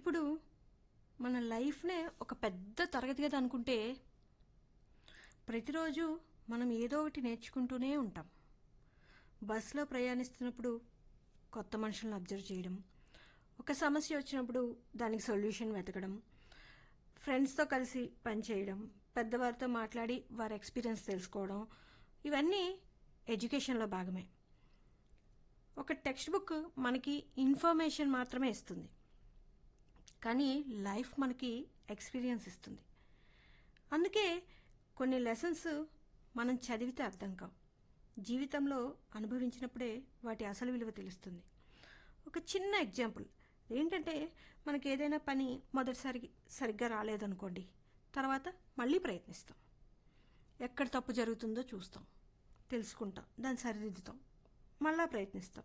ఇప్పుడు మన లైఫ్నే ఒక పెద్ద తరగతి గది అనుకుంటే ప్రతిరోజు మనం ఏదో ఒకటి నేర్చుకుంటూనే ఉంటాం బస్సులో ప్రయాణిస్తున్నప్పుడు కొత్త మనుషులను అబ్జర్వ్ చేయడం ఒక సమస్య వచ్చినప్పుడు దానికి సొల్యూషన్ వెతకడం ఫ్రెండ్స్తో కలిసి పనిచేయడం పెద్దవారితో మాట్లాడి వారి ఎక్స్పీరియన్స్ తెలుసుకోవడం ఇవన్నీ ఎడ్యుకేషన్లో భాగమే ఒక టెక్స్ట్ బుక్ మనకి ఇన్ఫర్మేషన్ మాత్రమే ఇస్తుంది కానీ లైఫ్ మనకి ఎక్స్పీరియన్స్ ఇస్తుంది అందుకే కొన్ని లెసన్స్ మనం చదివితే అర్థం కావు జీవితంలో అనుభవించినప్పుడే వాటి అసలు విలువ తెలుస్తుంది ఒక చిన్న ఎగ్జాంపుల్ ఏంటంటే మనకి ఏదైనా పని మొదటిసారి సరిగ్గా రాలేదనుకోండి తర్వాత మళ్ళీ ప్రయత్నిస్తాం ఎక్కడ తప్పు జరుగుతుందో చూస్తాం తెలుసుకుంటాం దాన్ని సరిదిద్దుతాం మళ్ళా ప్రయత్నిస్తాం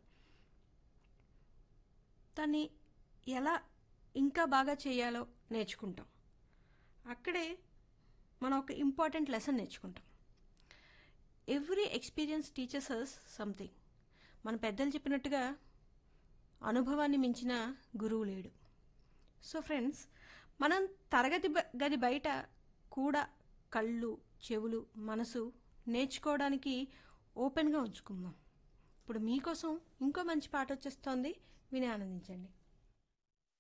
దాన్ని ఎలా ఇంకా బాగా చేయాలో నేర్చుకుంటాం అక్కడే మనం ఒక ఇంపార్టెంట్ లెసన్ నేర్చుకుంటాం every experience teaches us something మన పెద్దలు చెప్పినట్టుగా అనుభవాన్ని మించిన గురువు లేడు సో ఫ్రెండ్స్ మనం తరగతి బ- గది బయట కూడా కళ్ళు చెవులు మనసు నేర్చుకోవడానికి ఓపెన్గా ఉంచుకుందాం ఇప్పుడు మీకోసం ఇంకో మంచి పాట వచ్చేస్తోంది విని ఆనందించండి